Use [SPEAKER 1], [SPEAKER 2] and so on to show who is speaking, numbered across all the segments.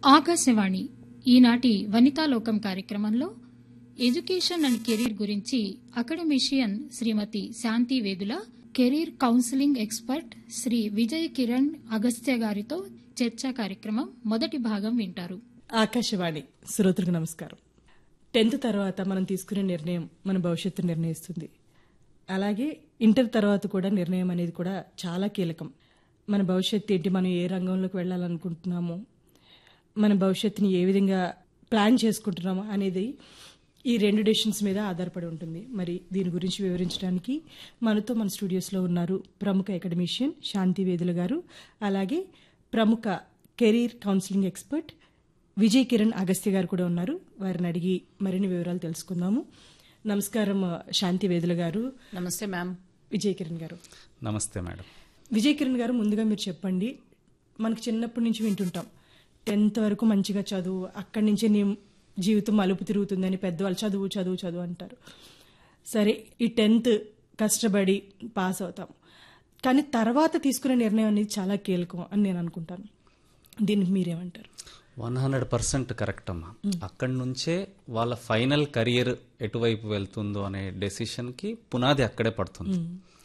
[SPEAKER 1] ఆకాశవాణి ఈనాటి వనితాలోకం కార్యక్రమంలో education and career గురించి academician Shrimati Shanti Vedula career counselling expert Shri Vijay Kiran Agastya గారితో చర్చా కార్యక్రమం మొదటి భాగం వింటారు
[SPEAKER 2] ఆకాశవాణి శ్రోతలకు నమస్కారం టెన్త్ తర్వాత మనం తీసుకునే నిర్ణయం మన భవిష్యత్తు నిర్ణయిస్తుంది అలాగే ఇంటర్ తర్వాత కూడా నిర్ణయం అనేది కూడా చాలా కీలకం మన భవిష్యత్తు ఏంటి మనం ఏ రంగంలోకి వెళ్ళాలనుకుంటున్నామో మన భవిష్యత్తుని ఏ విధంగా ప్లాన్ చేసుకుంటున్నామో అనేది ఈ రెండు డెసిషన్స్ మీద ఆధారపడి ఉంటుంది మరి దీని గురించి వివరించడానికి మనతో మన స్టూడియోస్లో ఉన్నారు ప్రముఖ అకాడమిషియన్ శాంతి వేదుల గారు అలాగే ప్రముఖ career counselling expert Vijay Kiran Agastya garu కూడా ఉన్నారు వారిని అడిగి మరిన్ని వివరాలు తెలుసుకుందాము నమస్కారం శాంతి వేదుల గారు
[SPEAKER 3] నమస్తే మ్యామ్
[SPEAKER 2] విజయ్ కిరణ్ గారు
[SPEAKER 4] నమస్తే మేడం
[SPEAKER 2] విజయ్ కిరణ్ గారు ముందుగా మీరు చెప్పండి మనకి చిన్నప్పటి నుంచి వింటుంటాం టెన్త్ వరకు మంచిగా చదువు అక్కడి నుంచే నీ జీవితం మలుపు తిరుగుతుందని పెద్దవాళ్ళు చదువు చదువు చదువు అంటారు సరే ఈ టెన్త్ కష్టపడి పాస్ అవుతాం కానీ తర్వాత తీసుకునే నిర్ణయం అనేది చాలా కీలకం అని నేను అనుకుంటాను దీనికి మీరేమంటారు
[SPEAKER 4] వన్ హండ్రెడ్ పర్సెంట్ కరెక్ట్ అమ్మా అక్కడి నుంచే వాళ్ళ ఫైనల్ కెరియర్ ఎటువైపు వెళ్తుందో అనే డెసిషన్ కి పునాది అక్కడే పడుతుంది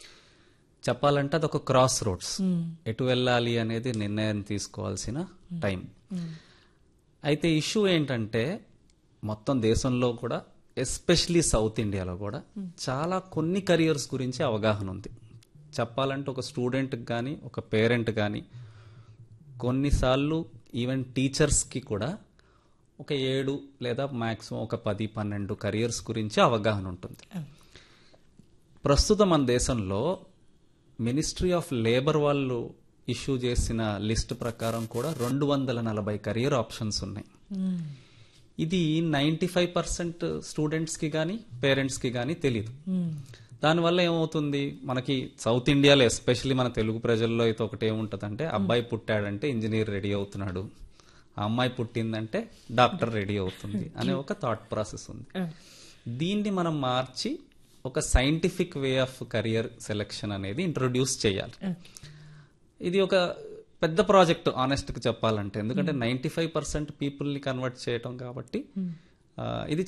[SPEAKER 4] చెప్పాలంటే అదొక క్రాస్ రోడ్స్ ఎటు వెళ్ళాలి అనేది నిర్ణయం తీసుకోవాల్సిన టైం అయితే ఇష్యూ ఏంటంటే మొత్తం దేశంలో కూడా ఎస్పెషలీ సౌత్ ఇండియాలో కూడా చాలా కొన్ని కెరియర్స్ గురించి అవగాహన ఉంది చెప్పాలంటే ఒక స్టూడెంట్కి కానీ ఒక పేరెంట్ కానీ కొన్నిసార్లు ఈవెన్ టీచర్స్కి కూడా ఒక ఏడు లేదా మ్యాక్సిమం ఒక పది పన్నెండు కెరియర్స్ గురించి అవగాహన ఉంటుంది ప్రస్తుతం మన దేశంలో మినిస్ట్రీ ఆఫ్ లేబర్ వాళ్ళు ఇష్యూ చేసిన లిస్ట్ ప్రకారం కూడా రెండు వందల నలభై కెరియర్ ఆప్షన్స్ ఉన్నాయి ఇది నైంటీ ఫైవ్ పర్సెంట్ స్టూడెంట్స్కి కానీ పేరెంట్స్కి కానీ తెలియదు దానివల్ల ఏమవుతుంది మనకి సౌత్ ఇండియాలో ఎస్పెషల్లీ మన తెలుగు ప్రజల్లో అయితే ఒకటి ఏముంటుందంటే అబ్బాయి పుట్టాడంటే ఇంజనీర్ రెడీ అవుతున్నాడు ఆ అమ్మాయి పుట్టిందంటే డాక్టర్ రెడీ అవుతుంది అనే ఒక థాట్ ప్రాసెస్ ఉంది దీన్ని మనం మార్చి ఒక scientific way of career selection అనేది ఇంట్రొడ్యూస్ చేయాలి ఇది ఒక పెద్ద ప్రాజెక్ట్ ఆనెస్ట్ గా చెప్పాలంటే ఎందుకంటే నైన్టీ ఫైవ్ పర్సెంట్ పీపుల్ ని కన్వర్ట్ చేయటం కాబట్టి ఆ, ఇది